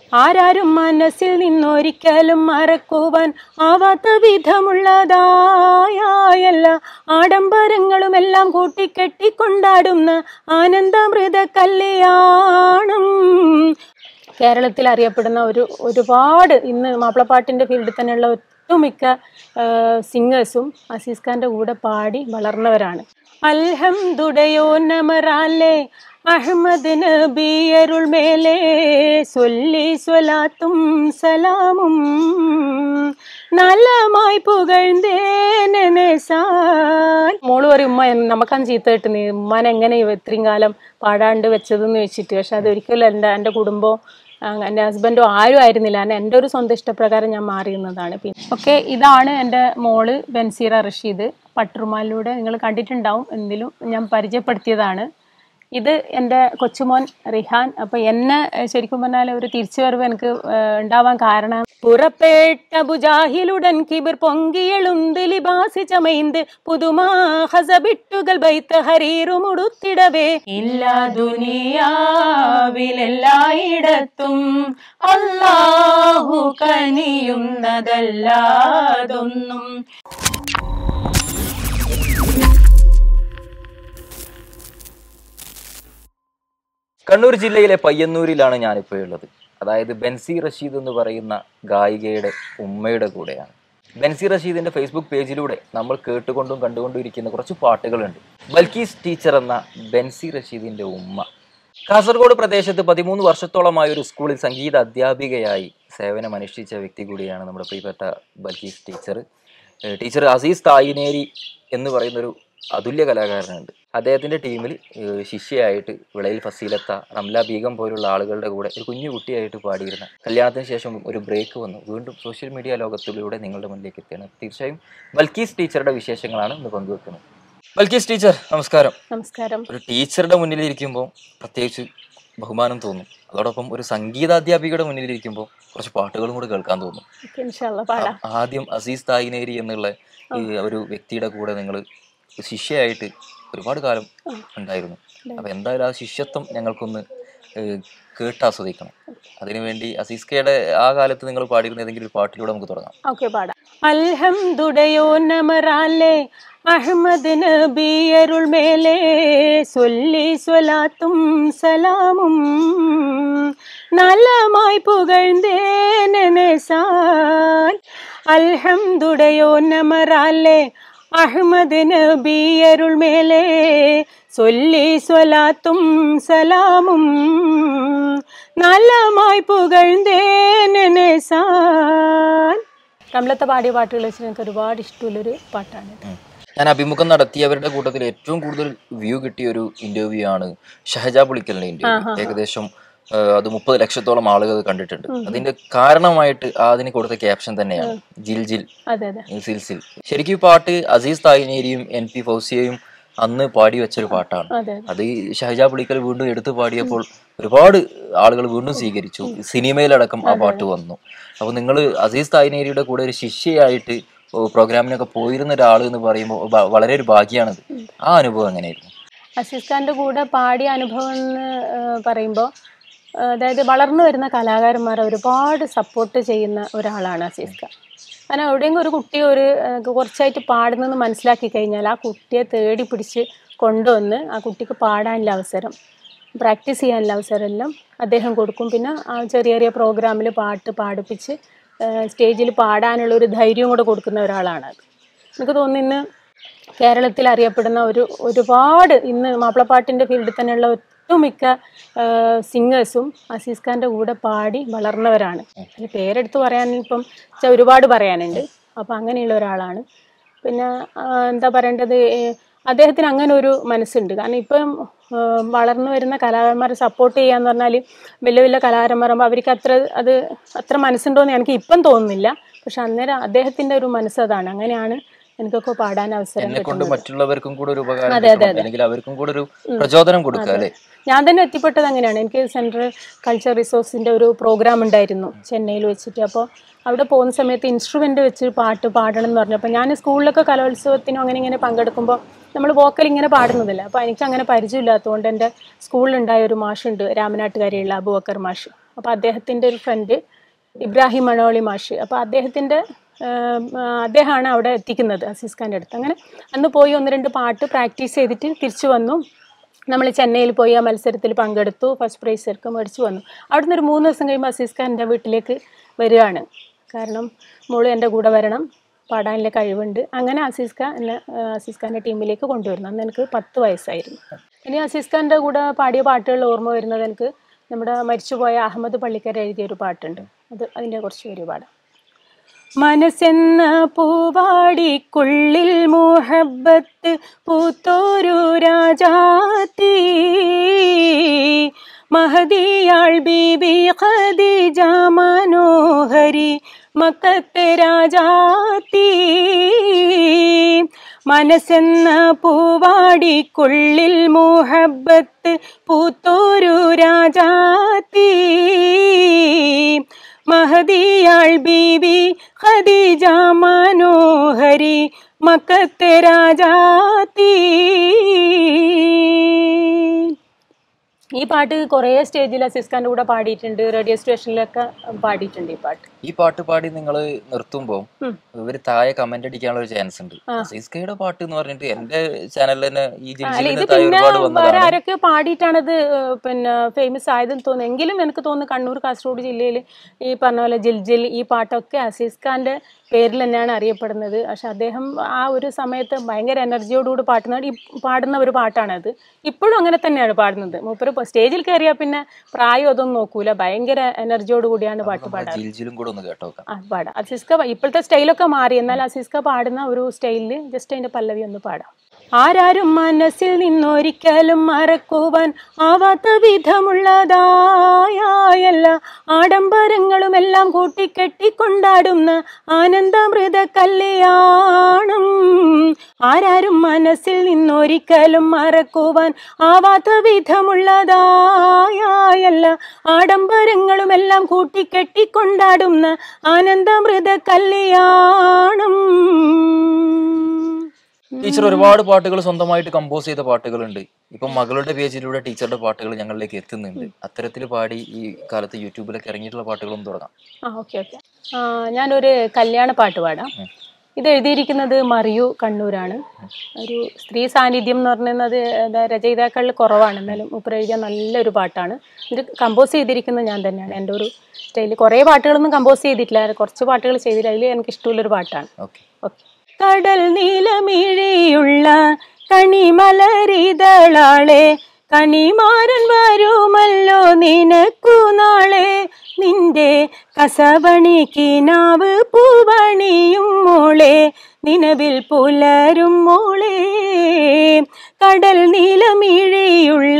ആരാരും മനസ്സിൽ നിന്നൊരിക്കലും മറക്കുവാൻ ആവാത്ത വിധമുള്ളതായ എല്ലാ ആഡംബരങ്ങളുമെല്ലാം കൂട്ടിക്കെട്ടി കൊണ്ടാടുന്ന ആനന്ദമൃത കല്യാണം കേരളത്തിൽ അറിയപ്പെടുന്ന ഒരു ഒരുപാട് ഇന്ന് മാപ്പിളപ്പാട്ടിൻ്റെ ഫീൽഡിൽ തന്നെയുള്ള ഒട്ടുമിക്ക സിംഗേഴ്സും അസീസ് ഖാൻ്റെ കൂടെ പാടി വളർന്നവരാണ് അൽഹംദുടയോ നമറാലേ അഹമ്മദ് നബി അരുൾ മേലേ സൊല്ലി സ്വലാത്തും സലാമും നല്ലമായി പുകഴ്ന്തേനസാൻ മോള് പറയും ഉമ്മ എൻ- നമുക്കന്ന് ചീത്ത കിട്ടുന്നു ഉമ്മാൻ എങ്ങനെ ഇത്രയും കാലം പാടാണ്ട് വെച്ചതെന്ന് വെച്ചിട്ട് പക്ഷെ അതൊരിക്കലും എൻ്റെ എൻ്റെ കുടുംബം ആ, എൻ്റെ ഹസ്ബൻഡോ ആരും ആയിരുന്നില്ല കാരണം എൻ്റെ ഒരു സ്വന്തം ഇഷ്ടപ്രകാരം ഞാൻ മാറിയുന്നതാണ് പിന്നെ ഓക്കെ ഇതാണ് എൻ്റെ മോള് ബൻസീറ റഷീദ് പട്ടുറുമാലിലൂടെ നിങ്ങൾ കണ്ടിട്ടുണ്ടാവും എന്തിലും ഞാൻ പരിചയപ്പെടുത്തിയതാണ് ഇത് എൻ്റെ കൊച്ചുമോൻ റിഹാൻ അപ്പോൾ എന്നെ ഏഹ്, ശരിക്കും പറഞ്ഞാൽ ഒരു തിരിച്ചുവരവ് എനിക്ക് ഏഹ്, ഉണ്ടാവാൻ കാരണം പുറപ്പെട്ട ബുജാഹിലുടൻ കിബിർ പൊങ്കിയെളുന്ത് ലിബാസി ചമൈന്ത് പുതുമാ ഹസബിട്ടുകൾ ബൈത്ത ഹരീറുമുടുത്തിടവേ ഇല്ല ദുനിയാവിലെല്ലായിടത്തും അല്ലാഹു കനിയുന്നതല്ലാതൊന്നും കണ്ണൂർ ജില്ലയിലെ പയ്യന്നൂരിലാണ് ഞാനിപ്പോൾ ഉള്ളത് അതായത് ബെൻസി റഷീദ് എന്ന് പറയുന്ന ഗായികയുടെ ഉമ്മയുടെ കൂടെയാണ് ബെൻസി റഷീദിന്റെ ഫേസ്ബുക്ക് പേജിലൂടെ നമ്മൾ കേട്ടുകൊണ്ടും കണ്ടുകൊണ്ടും ഇരിക്കുന്ന കുറച്ച് പാട്ടുകളുണ്ട് ബൽക്കീസ് ടീച്ചർ എന്ന ബെൻസി റഷീദിന്റെ ഉമ്മ കാസർഗോഡ് പ്രദേശത്ത് പതിമൂന്ന് വർഷത്തോളമായ ഒരു സ്കൂളിൽ സംഗീത അധ്യാപികയായി സേവനം അനുഷ്ഠിച്ച വ്യക്തി കൂടിയാണ് നമ്മുടെ പ്രിയപ്പെട്ട ബൽക്കീസ് ടീച്ചർ ഏഹ് ടീച്ചർ അസീസ് തായിനേരി എന്ന് പറയുന്നൊരു അതുല്യ കലാകാരനുണ്ട് അദ്ദേഹത്തിന്റെ ടീമിൽ ഏഹ് ശിഷ്യയായിട്ട് വിളയിൽ ഫസീലത്ത റംല ബീഗം പോലുള്ള ആളുകളുടെ കൂടെ ഒരു കുഞ്ഞു കുട്ടിയായിട്ട് പാടിയിരുന്ന കല്യാണത്തിന് ശേഷം ഒരു ബ്രേക്ക് വന്നു വീണ്ടും സോഷ്യൽ മീഡിയ ലോകത്തിലൂടെ നിങ്ങളുടെ മുന്നിലേക്ക് എത്തിയാണ് തീർച്ചയായും ബൽക്കീസ് ടീച്ചറുടെ വിശേഷങ്ങളാണ് ഇന്ന് പങ്കുവെക്കുന്നത് ബൽക്കീസ് ടീച്ചർ നമസ്കാരം നമസ്കാരം ഒരു ടീച്ചറുടെ മുന്നിലിരിക്കുമ്പോൾ പ്രത്യേകിച്ച് ബഹുമാനം തോന്നും അതോടൊപ്പം ഒരു സംഗീതാധ്യാപികയുടെ മുന്നിലിരിക്കുമ്പോൾ കുറച്ച് പാട്ടുകളും കൂടെ കേൾക്കാൻ തോന്നും ഓക്കെ ഇൻഷാല്ല പാടാം ആദ്യം അസീസ് തായിനേരി എന്നുള്ള ഈ ഒരു വ്യക്തിയുടെ കൂടെ നിങ്ങൾ ശിഷ്യയായിട്ട് ഒരുപാട് കാലം ഉണ്ടായിരുന്നു അപ്പൊ എന്തായാലും ആ ശിഷ്യത്വം ഞങ്ങൾക്കൊന്ന് ഏഹ്, കേട്ടാസ്വദിക്കണം അതിനുവേണ്ടി അസീസ് കെയുടെ ആ കാലത്ത് നിങ്ങൾ പാടിയിരുന്ന ഏതെങ്കിലും ഒരു പാട്ടിലൂടെ നമുക്ക് തുടങ്ങാം ഓക്കെ പാടാം അൽഹംദുടയോ നമറാലേ അഹമ്മദ് നബി അരുൾ മേലേ സൊല്ലി സ്വലാത്തും സലാമും നല്ലമായി പുകഴ്ന്തേനസാൻ അൽഹംദുടയോ നമറാലേ അഹമ്മദ് നബി അരുൾ മേലേ സൊല്ലി സ്വലാത്തും സലാമും നല്ലമായി പുകഴ്ന്തേനസാൻ കമലത്തെ പാടിയ പാട്ടുകൾ വെച്ചിട്ട് എനിക്ക് ഒരുപാട് ഇഷ്ടമുള്ളൊരു പാട്ടാണ് ഉം. ഞാൻ അഭിമുഖം നടത്തിയവരുടെ കൂട്ടത്തിൽ ഏറ്റവും കൂടുതൽ വ്യൂ കിട്ടിയ ഒരു ഇന്റർവ്യൂ ആണ് ഷഹജാ പുളിക്കലിന്റെ ഇന്റർവ്യൂ ഏകദേശം ആ, അത് മുപ്പത് ലക്ഷത്തോളം ആളുകൾ അത് കണ്ടിട്ടുണ്ട് അതിന്റെ കാരണമായിട്ട് ആ അതിന് കൊടുത്ത ക്യാപ്ഷൻ തന്നെയാണ് ജിൽ ജിൽ അതെ അതെ സിൽ സിൽ ശരിക്കും ഈ പാട്ട് അസീസ് തായിനേരിയും എൻ പി ഫൗസിയയും അന്ന് പാടി വെച്ചൊരു പാട്ടാണ് അതെ അത് ഈ ഷഹജാ പുളിക്കൽ വീണ്ടും എടുത്തു പാടിയപ്പോൾ ഒരുപാട് ആളുകൾ വീണ്ടും സ്വീകരിച്ചു സിനിമയിലടക്കം ആ പാട്ട് വന്നു അപ്പൊ നിങ്ങൾ അസീസ് തായിനേരിയുടെ കൂടെ ഒരു ശിഷ്യയായിട്ട് ഓ, പ്രോഗ്രാമിനൊക്കെ പോയിരുന്ന ഒരാൾ എന്ന് പറയുമ്പോൾ വ- വളരെ ഒരു ഭാഗ്യമാണത് ആ അനുഭവം എങ്ങനെയായിരുന്നു അസീസ് ഖാന്റെ കൂടെ പാടിയ അനുഭവം എന്ന് പറയുമ്പോൾ അതായത് വളർന്നു വരുന്ന കലാകാരന്മാരെ ഒരുപാട് സപ്പോർട്ട് ചെയ്യുന്ന ഒരാളാണ് അസീസ് ഖാൻ കാരണം എവിടെയെങ്കിലും ഒരു കുട്ടി ഒരു ഏഹ്, കുറച്ചായിട്ട് പാടുന്നെന്ന് മനസ്സിലാക്കി കഴിഞ്ഞാൽ ആ കുട്ടിയെ തേടി പിടിച്ച് കൊണ്ടുവന്ന് ആ കുട്ടിക്ക് പാടാനുള്ള അവസരം പ്രാക്ടീസ് ചെയ്യാനുള്ള അവസരം എല്ലാം അദ്ദേഹം കൊടുക്കും പിന്നെ ആ ചെറിയ ചെറിയ പ്രോഗ്രാമിൽ പാട്ട് പാടിപ്പിച്ച് സ്റ്റേജിൽ പാടാനുള്ള ഒരു ധൈര്യം കൂടെ കൊടുക്കുന്ന ഒരാളാണ് അത് എനിക്ക് തോന്നുന്നു ഇന്ന് കേരളത്തിൽ അറിയപ്പെടുന്ന ഒരു ഒരുപാട് ഇന്ന് മാപ്പിളപ്പാട്ടിൻ്റെ ഫീൽഡിൽ തന്നെയുള്ള ഒട്ടുമിക്ക സിംഗേഴ്സും അസീസ് ഖാൻ്റെ കൂടെ പാടി വളർന്നവരാണ് അതിൽ പേരെടുത്ത് പറയാൻ ഇപ്പം വെച്ചാൽ ഒരുപാട് പറയാനുണ്ട് അപ്പോൾ അങ്ങനെയുള്ള ഒരാളാണ് പിന്നെ ആ, എന്താ പറയേണ്ടത് ഏ, അദ്ദേഹത്തിന് അങ്ങനെ ഒരു മനസ്സുണ്ട് കാരണം ഇപ്പം ആ, വളർന്നു വരുന്ന കലാകാരന്മാരെ സപ്പോർട്ട് ചെയ്യാന്ന് പറഞ്ഞാൽ വലിയ വലിയ കലാകാരന്മാരാകുമ്പോൾ അവർക്ക് അത്ര അത് അത്ര മനസ്സുണ്ടോയെന്ന് എനിക്ക് ഇപ്പം തോന്നുന്നില്ല പക്ഷെ അന്നേരം അദ്ദേഹത്തിൻ്റെ ഒരു മനസ്സ് അതാണ് അങ്ങനെയാണ് എനിക്കൊക്കെ പാടാൻ അവസരം എന്നെ കൊണ്ട് കിട്ടുന്നത് മറ്റുള്ളവർക്കും കൂടെ ഒരു ഉപകാരം അതെ, അതെ, കിട്ടണം. അല്ലെങ്കിൽ അവർക്കും കൂടെ ഒരു പ്രചോദനം കൊടുക്കുക അല്ലെ ഞാൻ തന്നെ എത്തിപ്പെട്ടത് അങ്ങനെയാണ് എനിക്ക് സെൻട്രൽ കൾച്ചർ റിസോഴ്സിൻ്റെ ഒരു പ്രോഗ്രാം ഉണ്ടായിരുന്നു ചെന്നൈയിൽ വെച്ചിട്ട് അപ്പോൾ അവിടെ പോകുന്ന സമയത്ത് ഇൻസ്ട്രുമെൻ്റ് വെച്ച് പാട്ട് പാടണം എന്ന് പറഞ്ഞപ്പോൾ ഞാൻ സ്കൂളിലൊക്കെ കലോത്സവത്തിനും അങ്ങനെ ഇങ്ങനെ പങ്കെടുക്കുമ്പോൾ നമ്മൾ വോക്കൽ ഇങ്ങനെ പാടുന്നതല്ല അപ്പോൾ എനിക്ക് അങ്ങനെ പരിചയമില്ലാത്തതുകൊണ്ട് എൻ്റെ സ്കൂളിലുണ്ടായ ഒരു മാഷുണ്ട് രാമനാട്ടുകാരിയുള്ള അബുബക്കർ മാഷ് അപ്പോൾ അദ്ദേഹത്തിൻ്റെ ഒരു ഫ്രണ്ട് ഇബ്രാഹിം മണോളി മാഷ് അപ്പോൾ അദ്ദേഹത്തിൻ്റെ അദ്ദേഹമാണ് അവിടെ എത്തിക്കുന്നത് അസീസ് ഖാൻ്റെ അടുത്ത് അങ്ങനെ അന്ന് പോയി ഒന്ന് രണ്ട് പാട്ട് പ്രാക്ടീസ് ചെയ്തിട്ട് തിരിച്ചു വന്നു നമ്മൾ ചെന്നൈയിൽ പോയി ആ മത്സരത്തിൽ പങ്കെടുത്തു ഫസ്റ്റ് പ്രൈസ് ഒക്കെ മേടിച്ചു വന്നു അവിടുന്ന് ഒരു മൂന്ന് ദിവസം കഴിയുമ്പോൾ അസീസ് ഖാൻ എൻ്റെ വീട്ടിലേക്ക് വരികയാണ് കാരണം മോള് എൻ്റെ കൂടെ വരണം പാടാനുള്ള കഴിവുണ്ട് അങ്ങനെ അസീസ് ഖാൻ എന്നെ ആ, അസീസ് ഖാൻ്റെ ടീമിലേക്ക് കൊണ്ടുവരുന്നു അന്ന് എനിക്ക് പത്ത് വയസ്സായിരുന്നു ഇനി അസീസ് ഖാൻ്റെ കൂടെ പാടിയ പാട്ടുകൾ ഓർമ്മ വരുന്നത് എനിക്ക് നമ്മുടെ മരിച്ചുപോയ അഹമ്മദ് പള്ളിക്കര എഴുതിയ ഒരു പാട്ടുണ്ട് അത് അതിൻ്റെ കുറച്ച് പേര് പാടാം മനസ്സെന്ന പൂവാടിക്കുള്ളിൽ മുഹബത്ത് പൂത്തോരു രാജാത്തി മഹദിയാൾ ബീബി ഖദീജ മനോഹരി മക്കത്തെ രാജാത്തി മനസ്സെന്ന പൂവാടിക്കുള്ളിൽ മുഹബത്ത് പൂത്തോരു രാജാത്തി മഹദിയാൾ ബീബി ഖദീജ മനോഹരി മക്കത്തെ രാജാത്തി ഈ പാട്ട് കുറേ സ്റ്റേജിൽ അസിസ് ഖാൻ്റെ കൂടെ പാടിയിട്ടുണ്ട് റേഡിയോ സ്റ്റേഷനിലൊക്കെ പാടിയിട്ടുണ്ട് ഈ പാട്ട് ഈ പാട്ട് പാടി നിങ്ങൾ നിർത്തുമ്പോൾ ഉം. ഇവര് താഴെ കമന്റ് അടിക്കാനുള്ള ഒരു ചാൻസ് ഉണ്ട് സിസ്കയുടെ പാട്ട് എന്ന് പറഞ്ഞിട്ട് എന്റെ ചാനലിൽ തന്നെ ഈ അല്ല ഇത് ജിൽജിലിന് താഴെ പിന്നെ ഒരുപാട് വേറെ വന്നതാണ് ആരൊക്കെ പാടിയിട്ടാണത് ഏഹ്, പിന്നെ ഫേമസ് ആയതെന്ന് തോന്നുന്നു എങ്കിലും എനിക്ക് തോന്നുന്നു കണ്ണൂർ കാസർഗോഡ് ജില്ലയിൽ ഈ പറഞ്ഞ പോലെ ജിൽജിൽ ഈ പാട്ടൊക്കെ അസീസ് ഖാന്റെ പേരിൽ തന്നെയാണ് അറിയപ്പെടുന്നത് പക്ഷെ അദ്ദേഹം ആ ഒരു സമയത്ത് ഭയങ്കര എനർജിയോടുകൂടി പാട്ടുന്ന ഈ പാടുന്ന ഒരു പാട്ടാണത് ഇപ്പോഴും അങ്ങനെ തന്നെയാണ് പാടുന്നത് മൂപ്പര് ഇപ്പൊ സ്റ്റേജിൽ കയറിയാൽ പിന്നെ പ്രായം അതൊന്നും നോക്കൂല ഭയങ്കര എനർജിയോട് കൂടിയാണ് പാട്ട് പാടാറ് ജിൽജിലും കൂടെ ഒന്ന് കേട്ടോക്കാം ആ പാടാം അസിസ്ക ഇപ്പോഴത്തെ സ്റ്റൈലൊക്കെ മാറി എന്നാൽ അസിസ്ക പാടുന്ന ഒരു സ്റ്റൈലിൽ ജസ്റ്റ് അതിന്റെ പല്ലവി ഒന്ന് പാടാം ആരാരും മനസ്സിൽ നിന്നൊരിക്കലും മറക്കുവാൻ ആവാത്ത വിധമുള്ളതായ എല്ലാ ആഡംബരങ്ങളും എല്ലാം കൂട്ടിക്കെട്ടി കൊണ്ടാടുന്ന ആനന്ദമൃത കല്യാണം ആരാരും മനസ്സിൽ നിന്നൊരിക്കലും മറക്കുവാൻ ആവാത്ത വിധമുള്ളതായ എല്ലാ ആഡംബരങ്ങളും എല്ലാം കൂട്ടിക്കെട്ടി കൊണ്ടാടുന്ന ആനന്ദമൃത കല്യാണം ടീച്ചർ ഒരുപാട് പാട്ടുകൾ സ്വന്തമായിട്ട് കമ്പോസ് ചെയ്ത പാട്ടുകളുണ്ട് ഇപ്പൊ മകളുടെ പേജിലൂടെ ടീച്ചറുടെ പാട്ടുകൾ ഞങ്ങളിലേക്ക് എത്തുന്നുണ്ട് അത്തരത്തിൽ പാടി ഈ കാലത്ത് യൂട്യൂബിലൊക്കെ ഇറങ്ങിയിട്ടുള്ള പാട്ടുകളും തുടങ്ങാം ആ ഓക്കെ ഓക്കെ ഞാനൊരു കല്യാണ പാട്ട് പാടാം ഉം. ഇത് എഴുതിയിരിക്കുന്നത് മറിയു കണ്ണൂരാണ് ഒരു സ്ത്രീ സാന്നിധ്യം എന്ന് പറയുന്നത് എന്താ രചയിതാക്കളിൽ കുറവാണ് എന്നാലും ഉപ്പർ എഴുതിയ നല്ലൊരു പാട്ടാണ് ഇത് കമ്പോസ് ചെയ്തിരിക്കുന്നത് ഞാൻ തന്നെയാണ് എൻ്റെ ഒരു സ്റ്റൈലിൽ കുറേ പാട്ടുകളൊന്നും കമ്പോസ് ചെയ്തിട്ടില്ല കുറച്ച് പാട്ടുകൾ ചെയ്തിട്ട് അതിൽ എനിക്ക് ഇഷ്ടമുള്ളൊരു പാട്ടാണ് ഓക്കെ ഓക്കെ കടൽ നീലമിഴിയുള്ള കണിമലരിതളാളെ കണിമാരൻ വരുമല്ലോ നിനക്കു നാളെ നിന്റെ കസവണി കിനാവ് പൂവണിയും മോളെ നിലവിൽ പുലരും മോളെ കടൽ നീലമിഴിയുള്ള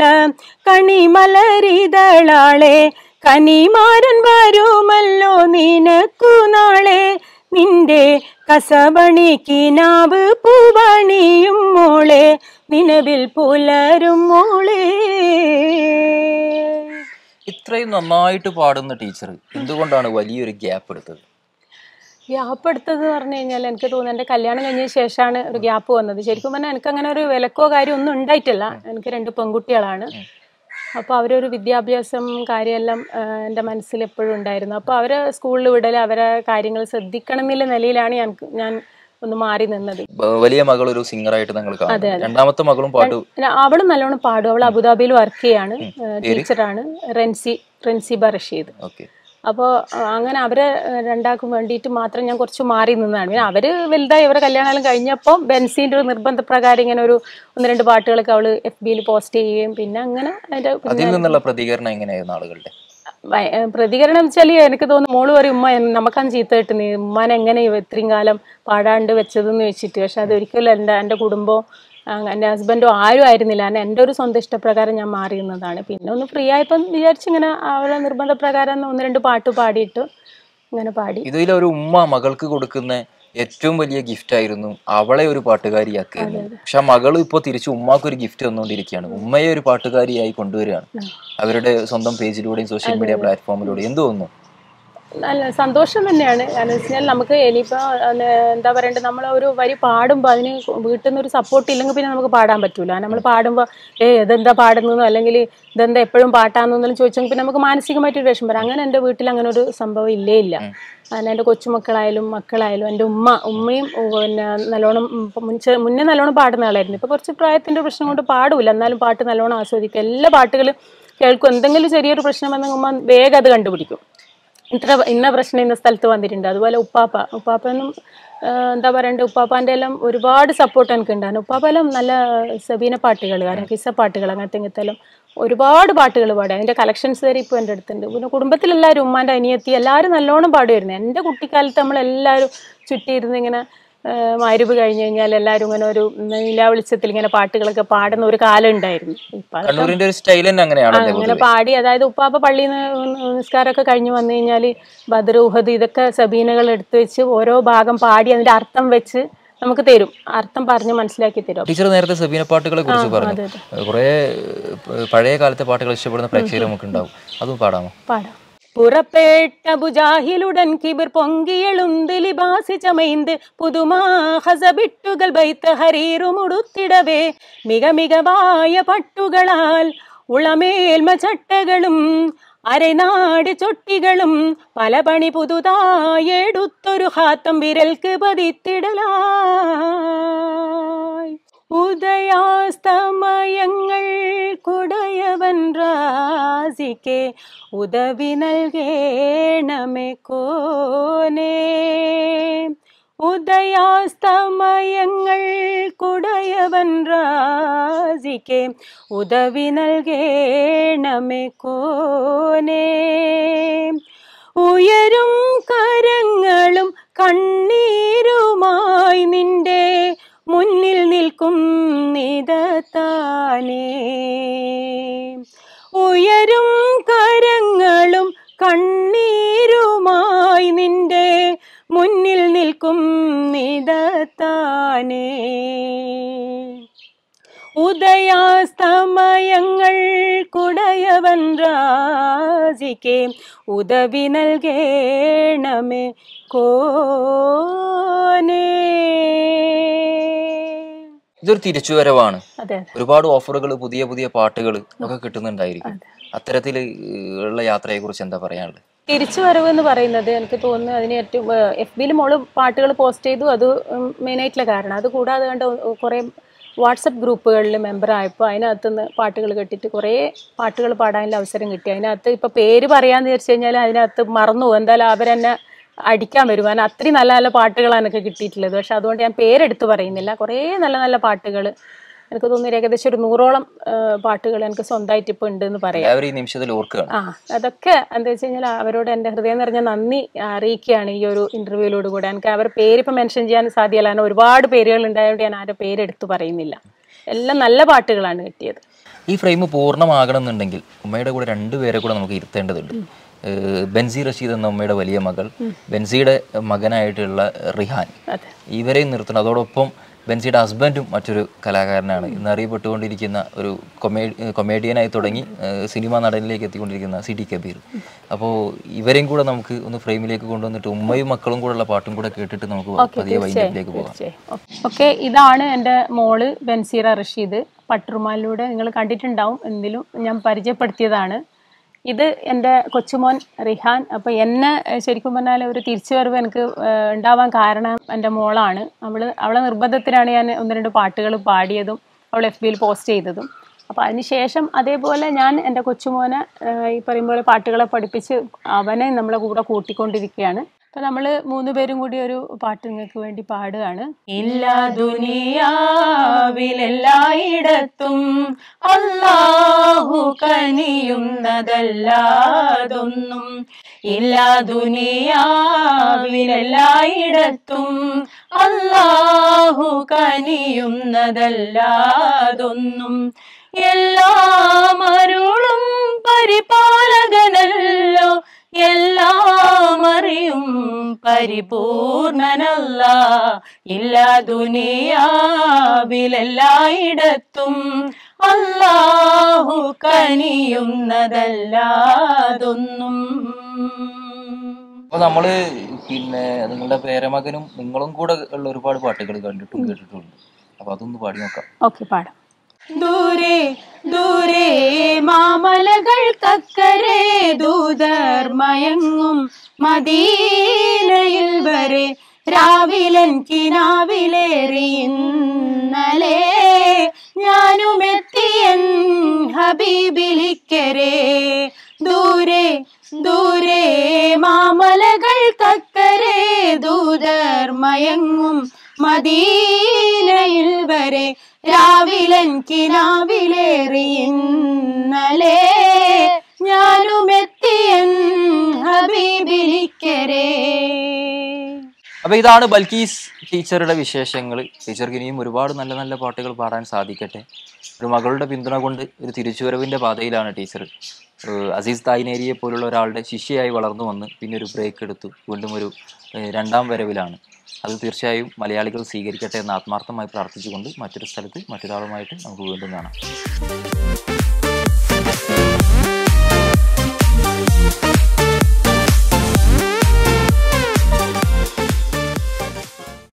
കണിമലരിതളാളെ കനിമാരൻ വരുമല്ലോ നിനക്കു നാളെ നിന്റെ കസവണി കിനാവ് പൂവണിയും മോളെ നിലവിൽ പുലരും മോളെ ഇത്രയും നന്നായിട്ട് പാടുന്ന ടീച്ചർ എന്തുകൊണ്ടാണ് വലിയൊരു ഗ്യാപ്പ് എടുത്തത് ഗ്യാപ്പ് എടുത്തത് പറഞ്ഞു കഴിഞ്ഞാൽ എനിക്ക് തോന്നുന്നു എൻ്റെ കല്യാണം കഴിഞ്ഞ ശേഷമാണ് ഒരു ഗ്യാപ്പ് വന്നത് ശരിക്കും പറഞ്ഞാൽ എനിക്ക് അങ്ങനെ ഒരു വിലക്കോ കാര്യം ഒന്നും ഉണ്ടായിട്ടില്ല എനിക്ക് രണ്ട് പെൺകുട്ടികളാണ് അപ്പോൾ അവരൊരു വിദ്യാഭ്യാസം കാര്യമെല്ലാം ആ, എൻ്റെ മനസ്സിൽ എപ്പോഴും ഉണ്ടായിരുന്നു അപ്പോൾ അവരെ സ്കൂളിൽ വിടൽ അവരെ കാര്യങ്ങൾ ശ്രദ്ധിക്കണം എന്നുള്ള നിലയിലാണ് ഞാൻ ഞാൻ ഒന്ന് മാറി നിന്നത് ബ- വലിയ മകൾ ഒരു സിംഗറായിട്ട് ഞങ്ങൾ കാണുന്നു രണ്ടാമത്തെ മകളും പാട്ട് പിന്നെ അവളും നല്ലോണം പാടും അവൾ അബുദാബിയിൽ വർക്ക് ചെയ്യാണ് ടീച്ചറാണ് റെൻസി റെൻസിബ റഷീദ് ഓക്കെ അപ്പോൾ അങ്ങനെ അവരെ ഏഹ്, രണ്ടാക്കും വേണ്ടിയിട്ട് മാത്രം ഞാൻ കുറച്ച് മാറി നിന്നതാണ് പിന്നെ അവര് വലുതായി അവരെ കല്യാണം കഴിഞ്ഞപ്പോൾ ബെൻസിന്റെ ഒരു നിർബന്ധപ്രകാരം ഇങ്ങനെ ഒരു ഒന്ന് രണ്ട് പാട്ടുകളൊക്കെ അവള് എഫ് ബിയിൽ പോസ്റ്റ് ചെയ്യുകയും പിന്നെ അങ്ങനെ അതിന്റെ അതിൽ നിന്നുള്ള പ്രതികരണം എങ്ങനെയായിരുന്നു ആളുകളുടെ ഭയ- ഏഹ് പ്രതികരണം വെച്ചാൽ എനിക്ക് തോന്നുന്നു മോള് പറയും ഉമ്മ എൻ- നമുക്കാണ് ചീത്ത കിട്ടുന്നത് ഉമ്മാനെ എങ്ങനെ ഇവ ഇത്രയും കാലം പാടാണ്ട് വെച്ചതെന്ന് വെച്ചിട്ട് പക്ഷെ അത് ഒരിക്കലും എൻ്റെ എൻ്റെ കുടുംബവും ആ, എൻ്റെ ഹസ്ബൻഡും ആരും ആയിരുന്നില്ല കാരണം എൻ്റെ ഒരു സ്വന്തം ഇഷ്ടപ്രകാരം ഞാൻ മാറി നിന്നതാണ് പിന്നെ ഒന്ന് ഫ്രീ ആയപ്പം വിചാരിച്ചിങ്ങനെ അവരുടെ നിർബന്ധപ്രകാരം ഒന്ന് രണ്ട് പാട്ട് പാടിയിട്ട് ഇങ്ങനെ പാടി ഇതിൽ ഒരു ഉമ്മ മകൾക്ക് കൊടുക്കുന്ന ഏറ്റവും വലിയ ഗിഫ്റ്റ് ആയിരുന്നു അവളെ ഒരു പാട്ടുകാരിയാക്കുക പക്ഷെ ആ മകള് ഇപ്പൊ തിരിച്ച് ഉമ്മാക്ക് ഒരു ഗിഫ്റ്റ് തന്നുകൊണ്ടിരിക്കുകയാണ് ഉമ്മയെ ഒരു പാട്ടുകാരിയായി കൊണ്ടുവരികയാണ് അവരുടെ സ്വന്തം പേജിലൂടെയും സോഷ്യൽ മീഡിയ പ്ലാറ്റ്ഫോമിലൂടെയും എന്ത് തോന്നുന്നു നല്ല സന്തോഷം തന്നെയാണ് കാരണം വെച്ച് കഴിഞ്ഞാൽ നമുക്ക് ഇനിയിപ്പോൾ എന്താ പറയണ്ടത് നമ്മൾ ഒരു വരി പാടുമ്പോൾ അതിന് വീട്ടിൽ നിന്ന് ഒരു സപ്പോർട്ട് ഇല്ലെങ്കിൽ പിന്നെ നമുക്ക് പാടാൻ പറ്റൂല നമ്മൾ പാടുമ്പോൾ ഏ ഇതെന്താ പാടുന്നതെന്നോ അല്ലെങ്കിൽ ഇതെന്താ എപ്പോഴും പാട്ടാണെന്നൊന്നും ചോദിച്ചെങ്കിൽ പിന്നെ നമുക്ക് മാനസികമായിട്ടൊരു വിഷമം വരും അങ്ങനെ എൻ്റെ വീട്ടിൽ അങ്ങനെ ഒരു സംഭവം ഇല്ലേ ഇല്ല കാരണം എൻ്റെ കൊച്ചുമക്കളായാലും മക്കളായാലും എൻ്റെ ഉമ്മ ഉമ്മയും ഉം, പിന്നെ നല്ലോണം ഉം, ഇപ്പം മുൻചെ മുന്നേ നല്ലോണം പാടുന്ന ആളായിരുന്നു ഇപ്പോൾ കുറച്ച് പ്രായത്തിൻ്റെ പ്രശ്നം കൊണ്ട് പാടൂല എന്നാലും പാട്ട് നല്ലോണം ആസ്വദിക്കും എല്ലാ പാട്ടുകളും കേൾക്കും എന്തെങ്കിലും ചെറിയൊരു പ്രശ്നം വന്നെങ്കിൽ ഉമ്മ വേഗം അത് കണ്ടുപിടിക്കും ഇത്ര ഇന്ന പ്രശ്നം ഇന്ന സ്ഥലത്ത് വന്നിട്ടുണ്ട് അതുപോലെ ഉപ്പാപ്പ ഉപ്പാപ്പനും ആ, എന്താ പറയണ്ടേ ഉപ്പാപ്പാൻ്റെ എല്ലാം ഒരുപാട് സപ്പോർട്ട് എനിക്ക് ഉണ്ടായിരുന്നു ഉപ്പാപ്പെല്ലാം നല്ല സബീന പാട്ടുകൾ കാരണം കിസ്സ പാട്ടുകൾ അങ്ങനത്തെ ഇങ്ങനത്തെ എല്ലാം ഒരുപാട് പാട്ടുകൾ പാടി അതിൻ്റെ കളക്ഷൻസ് വരെ ഇപ്പോൾ എൻ്റെ അടുത്തുണ്ട് പിന്നെ കുടുംബത്തിലെല്ലാവരും ഉമ്മാൻ്റെ അനിയത്തി എല്ലാവരും നല്ലോണം പാടുമായിരുന്നു എൻ്റെ കുട്ടിക്കാലത്ത് നമ്മളെല്ലാവരും ചുറ്റിയിരുന്ന് ഇങ്ങനെ മരുവ് കഴിഞ്ഞ് കഴിഞ്ഞാൽ എല്ലാവരും ഇങ്ങനെ ഒരു നില വെളിച്ചത്തിൽ ഇങ്ങനെ പാട്ടുകളൊക്കെ പാടുന്ന ഒരു കാലം ഉണ്ടായിരുന്നു ഇപ്പം അതൊക്കെ കണ്ണൂരിന്റെ ഒരു സ്റ്റൈൽ തന്നെ അങ്ങനെയാണല്ലേ അങ്ങനെ പാടി അതായത് ഉപ്പാപ്പ പള്ളിയിൽ നിന്ന് നിസ്കാരമൊക്കെ കഴിഞ്ഞ് വന്നു കഴിഞ്ഞാൽ ബദർ ഉഹദ് ഇതൊക്കെ സബീനകൾ എടുത്തു വെച്ച് ഓരോ ഭാഗം പാടി അതിന്റെ അർത്ഥം വെച്ച് നമുക്ക് തരും അർത്ഥം പറഞ്ഞ് മനസ്സിലാക്കി തരും ടീച്ചർ നേരത്തെ സബീന പാട്ടുകളെ കുറിച്ച് പറഞ്ഞു അതെ, കുറെ പഴയ കാലത്തെ പാട്ടുകൾ ഇഷ്ടപ്പെടുന്ന പ്രേക്ഷകർ നമുക്ക് ഉണ്ടാവും അതും പാടാമോ പാടാം പുറപ്പെട്ട ബുജാഹിലുടൻ കിബിർ പൊങ്കിയെളുന്ത് ലിബാസി ചമൈന്ത് പുതുമാ ഹസബിട്ടുകൾ ബൈത്ത ഹരീറുമുടുത്തിടവേ മിക മികവായ പട്ടുകളാൽ ഉളമേൽമ ചട്ടകളും അരനാട് ചൊട്ടികളും പല പണി പുതുതായെടുത്തൊരു ഹാത്തം വിരൽക്ക് പതിത്തിടലായി ഉദയാസ്തമയങ്ങൾ കുടയവൻ രാസിക്ക് ഉദവി നൽകേണമേ കോനേ ഉദയാസ്തമയങ്ങൾ കുടയവൻ രാസിക്ക് ഉദവി നൽകേണമേ കോനേ ഉയരും കരങ്ങളും കണ്ണീരുമായി നിന്റെ മുന്നിൽ നിൽക്കും നിതത്താനേ ഉയരും കരങ്ങളും കണ്ണീരുമായി നിന്റെ മുന്നിൽ നിൽക്കും നിതത്താനേ ഉദയാസ്തമയങ്ങൾ കുടയവൻ രാജിക്ക് ഉദവി നൽകേണമേ കോനേ ഇതൊരു തിരിച്ചുവരവാണ് അതെ ഒരുപാട് ഓഫറുകൾ പുതിയ പുതിയ പാട്ടുകൾ ഒക്കെ കിട്ടുന്നുണ്ടായിരിക്കും അത്തരത്തിൽ ഉള്ള യാത്രയെ കുറിച്ച് എന്താ പറയാനുള്ളത് തിരിച്ചു വരവ് എന്ന് പറയുന്നത് എനിക്ക് തോന്നുന്നു അതിന് ഏറ്റവും എഫ് ബിയിൽ മോള് പാട്ടുകൾ പോസ്റ്റ് ചെയ്തു അത് മെയിനായിട്ടുള്ള കാരണം അത് കൂടാതെ കണ്ട കുറേ വാട്സപ്പ് ഗ്രൂപ്പുകളിൽ മെമ്പർ ആയപ്പോൾ അതിനകത്ത് നിന്ന് പാട്ടുകൾ കേട്ടിട്ട് കുറേ പാട്ടുകൾ പാടാനുള്ള അവസരം കിട്ടി അതിനകത്ത് ഇപ്പോൾ പേര് പറയാന്ന് വിചാരിച്ചു കഴിഞ്ഞാൽ അതിനകത്ത് മറന്നു പോകും. എന്തായാലും അവരെന്നെ അടിക്കാൻ വരും കാരണം അത്രയും നല്ല നല്ല പാട്ടുകളാണ് എനിക്ക് കിട്ടിയിട്ടുള്ളത് പക്ഷെ അതുകൊണ്ട് ഞാൻ പേരെടുത്ത് പറയുന്നില്ല കുറേ നല്ല നല്ല പാട്ടുകൾ എനിക്ക് തോന്നുന്നു ഏകദേശം ഒരു നൂറോളം പാട്ടുകൾ എനിക്ക് സ്വന്തമായിട്ട് ഇപ്പോൾ ഉണ്ട് എന്ന് പറയാം എല്ലാവരും ഈ നിമിഷത്തിൽ ഓർക്കുകയാണ് ആ അതൊക്കെ എന്താ വെച്ച് കഴിഞ്ഞാൽ അവരോട് എൻ്റെ ഹൃദയം നിറഞ്ഞ നന്ദി അറിയിക്കുകയാണ് ഈ ഒരു ഇന്റർവ്യൂവിലൂടെ കൂടെ എനിക്ക് അവരുടെ പേര് ഇപ്പം മെൻഷൻ ചെയ്യാൻ സാധ്യമല്ല കാരണം ഒരുപാട് പേരുകൾ ഉണ്ടായതുകൊണ്ട് ഞാൻ ആരുടെ പേര് എടുത്തു പറയുന്നില്ല എല്ലാം നല്ല പാട്ടുകളാണ് കിട്ടിയത് ഈ ഫ്രെയിം പൂർണ്ണമാകണം എന്നുണ്ടെങ്കിൽ ഉമ്മയുടെ കൂടെ രണ്ടുപേരെ കൂടെ നമുക്ക് ഇരുത്തേണ്ടതുണ്ട് ഏഹ് ബെൻസി റഷീദ് എന്ന ഉമ്മയുടെ വലിയ മകൾ ബെൻസിയുടെ മകനായിട്ടുള്ള റിഹാൻ അതെ ഇവരെയും നിർത്തണം അതോടൊപ്പം ബെൻസിയുടെ ഹസ്ബൻഡും മറ്റൊരു കലാകാരനാണ് ഇന്ന് അറിയപ്പെട്ടുകൊണ്ടിരിക്കുന്ന ഒരു കൊമേ കൊമേഡിയനായി തുടങ്ങി ഏഹ് സിനിമാ നടനിലേക്ക് എത്തിക്കൊണ്ടിരിക്കുന്ന സി ടി കബീർ അപ്പോൾ ഇവരെയും കൂടെ നമുക്ക് ഒന്ന് ഫ്രെയിമിലേക്ക് കൊണ്ടുവന്നിട്ട് ഉമ്മയും മക്കളും കൂടെ ഉള്ള പാട്ടും കൂടെ കേട്ടിട്ട് നമുക്ക് പതിയെ വൈൻഡപ്പിലേക്ക് പോകാം ഓക്കെ ഇതാണ് എൻ്റെ മോള് ബൻസീറ റഷീദ് പട്ടുറുമാലിലൂടെ നിങ്ങൾ കണ്ടിട്ടുണ്ടാവും എന്തിലും ഞാൻ പരിചയപ്പെടുത്തിയതാണ് ഇത് എൻ്റെ കൊച്ചുമോൻ റിഹാൻ അപ്പോൾ എന്നെ ഏഹ്, ശരിക്കും പറഞ്ഞാൽ ഒരു തിരിച്ചുവരവ് എനിക്ക് ഏഹ്, ഉണ്ടാവാൻ കാരണം എൻ്റെ മോളാണ് അവൾ അവളെ നിർബന്ധത്തിനാണ് ഞാൻ ഒന്ന് രണ്ട് പാട്ടുകൾ പാടിയതും അവൾ എഫ് ബിയിൽ പോസ്റ്റ് ചെയ്തതും അപ്പോൾ അതിനുശേഷം അതേപോലെ ഞാൻ എൻ്റെ കൊച്ചുമോനെ ഏഹ്, ഈ പറയും പോലെ പാട്ടുകളെ പഠിപ്പിച്ച് അവനെ നമ്മളെ കൂടെ കൂട്ടിക്കൊണ്ടിരിക്കുകയാണ് അപ്പോൾ നമ്മൾ മൂന്ന് പേരും കൂടി ഒരു പാട്ട് നിങ്ങൾക്ക് വേണ്ടി പാടുകയാണ് ഇല്ല ദുനിയാവിലെല്ലായിടത്തും അല്ലാഹു കനിയുന്നതല്ലാതൊന്നും ഇല്ല ദുനിയാവിലെല്ലായിടത്തും അല്ലാഹു കനിയുന്നതല്ലാതൊന്നും എല്ലാം അരുളും പരിപാലകനല്ലോ എല്ലാം അറിയും പരിപൂർണനല്ല ഇല്ല ദുനിയാവിലെല്ലായിടത്തും അല്ലാഹു കനിയുന്നതല്ലാതൊന്നും അപ്പൊ നമ്മള് പിന്നെ നിങ്ങളുടെ പേരമകനും നിങ്ങളും കൂടെ ഉള്ള ഒരുപാട് പാട്ടുകൾ കണ്ടിട്ടും കേട്ടിട്ടുണ്ട് അപ്പൊ അതൊന്ന് പാടി നോക്കാം ഓക്കെ പാടാം ദൂരെ ദൂരെ മാമലകൾക്കക്കരെ ദൂതർ മയങ്ങും മദീനയിൽ വരെ രാവിലൻ കിനാവിലേറി ഇന്നലെ ഞാനും എത്തിയൻ ഹബീബിലിക്കരെ ദൂരെ ദൂരെ മാമലകൾക്കക്കരെ ദൂതർ മയങ്ങും മദീനയിൽ വരെ രാവിലൻ കിനാവിലേറി ഇന്നലെ ഞാനും എത്തിയൻ ഹബീബിലിക്കരെ അപ്പൊ ഇതാണ് ബൽക്കീസ് ടീച്ചറുടെ വിശേഷങ്ങൾ ടീച്ചർക്ക് ഇനിയും ഒരുപാട് നല്ല നല്ല പാട്ടുകൾ പാടാൻ സാധിക്കട്ടെ ഒരു മകളുടെ പിന്തുണ കൊണ്ട് ഒരു തിരിച്ചുവരവിന്റെ പാതയിലാണ് ടീച്ചർ ഏഹ് അസീസ് തായ്നേരിയെ പോലുള്ള ഒരാളുടെ ശിഷ്യയായി വളർന്നു വന്ന് പിന്നെ ഒരു ബ്രേക്ക് എടുത്തു വീണ്ടും ഒരു ഏഹ് രണ്ടാം വരവിലാണ് അത് തീർച്ചയായും മലയാളികൾ സ്വീകരിക്കട്ടെ എന്ന് ആത്മാർത്ഥമായി പ്രാർത്ഥിച്ചുകൊണ്ട് മറ്റൊരു സ്ഥലത്ത് മറ്റൊരാളുമായിട്ട് നമുക്ക് വീണ്ടും കാണാം